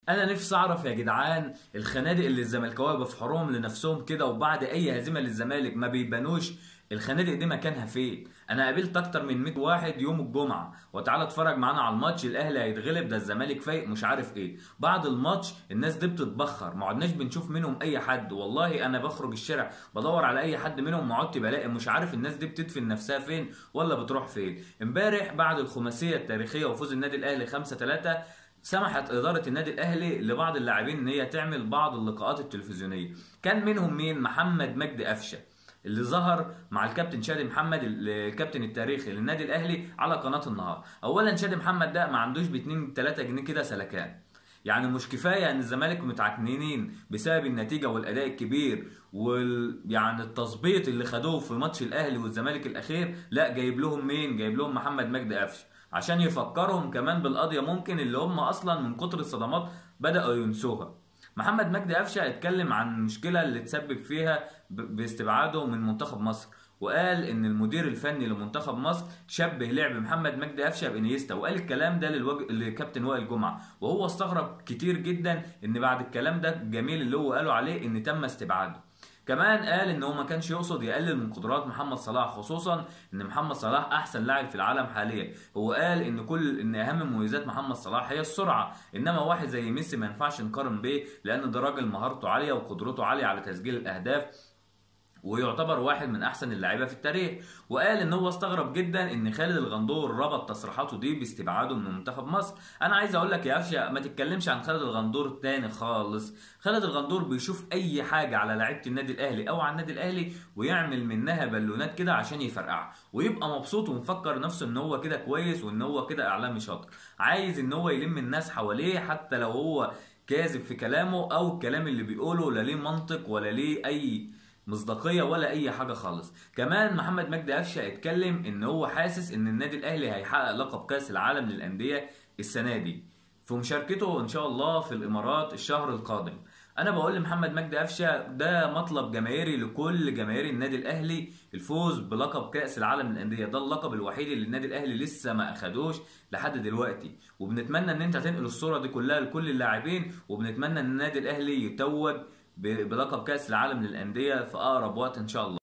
انا نفسي اعرف يا جدعان الخنادق اللي الزملكاويه بيفحروهم لنفسهم كده وبعد اي هزيمه للزمالك ما بيبانوش الخنادق دي مكانها فين انا قابلت اكتر من 100 واحد يوم الجمعه وتعالى اتفرج معانا على الماتش الاهلي هيتغلب ده الزمالك فايق مش عارف ايه بعد الماتش الناس دي بتتبخر ما عدناش بنشوف منهم اي حد والله انا بخرج الشارع بدور على اي حد منهم ما عدت بلاقي مش عارف الناس دي بتدفن نفسها فين ولا بتروح فين امبارح بعد الخماسيه التاريخيه وفوز النادي الاهلي 5 3 سمحت إدارة النادي الأهلي لبعض اللاعبين إن هي تعمل بعض اللقاءات التلفزيونية كان منهم مين محمد مجدي قفشة اللي ظهر مع الكابتن شادي محمد الكابتن التاريخي للنادي الاهلي على قناه النهار اولا شادي محمد ده ما عندوش ب 2 3 جنيه كده سلكان يعني مش كفايه ان الزمالك متعكنين بسبب النتيجه والاداء الكبير وال يعني التظبيط اللي خدوه في ماتش الاهلي والزمالك الاخير لا جايب لهم مين جايب لهم محمد مجدي قفشه عشان يفكرهم كمان بالقضيه ممكن اللي هم اصلا من كتر الصدمات بداوا ينسوها محمد مجدي قفشه اتكلم عن المشكله اللي تسبب فيها باستبعاده من منتخب مصر وقال ان المدير الفني لمنتخب مصر شبه لعب محمد مجدي قفشه بانيستا وقال الكلام ده للوج... لكابتن وائل جمعه وهو استغرب كتير جدا ان بعد الكلام ده الجميل اللي هو قاله عليه ان تم استبعاده كمان قال ان هو ما كانش يقصد يقلل من قدرات محمد صلاح خصوصا ان محمد صلاح احسن لاعب في العالم حاليا هو قال ان كل ان اهم مميزات محمد صلاح هي السرعه انما واحد زي ميسي ما ينفعش نقارن بيه لان ده راجل مهارته عاليه وقدرته عاليه على تسجيل الاهداف ويعتبر واحد من احسن اللعيبه في التاريخ وقال ان هو استغرب جدا ان خالد الغندور ربط تصريحاته دي باستبعاده من منتخب مصر انا عايز اقول لك يا قفشه ما تتكلمش عن خالد الغندور تاني خالص خالد الغندور بيشوف اي حاجه على لعيبه النادي الاهلي او على النادي الاهلي ويعمل منها بالونات كده عشان يفرقع ويبقى مبسوط ومفكر نفسه ان هو كده كويس وان هو كده اعلامي شاطر عايز ان هو يلم الناس حواليه حتى لو هو كاذب في كلامه او الكلام اللي بيقوله لا ليه منطق ولا ليه اي مصداقيه ولا اي حاجه خالص كمان محمد مجدي قفشه اتكلم ان هو حاسس ان النادي الاهلي هيحقق لقب كاس العالم للانديه السنه دي في مشاركته ان شاء الله في الامارات الشهر القادم انا بقول لمحمد مجدي قفشه ده مطلب جماهيري لكل جماهير النادي الاهلي الفوز بلقب كاس العالم للانديه ده اللقب الوحيد اللي النادي الاهلي لسه ما اخدوش لحد دلوقتي وبنتمنى ان انت تنقل الصوره دي كلها لكل اللاعبين وبنتمنى ان النادي الاهلي يتوج بلقب كاس العالم للانديه في اقرب وقت ان شاء الله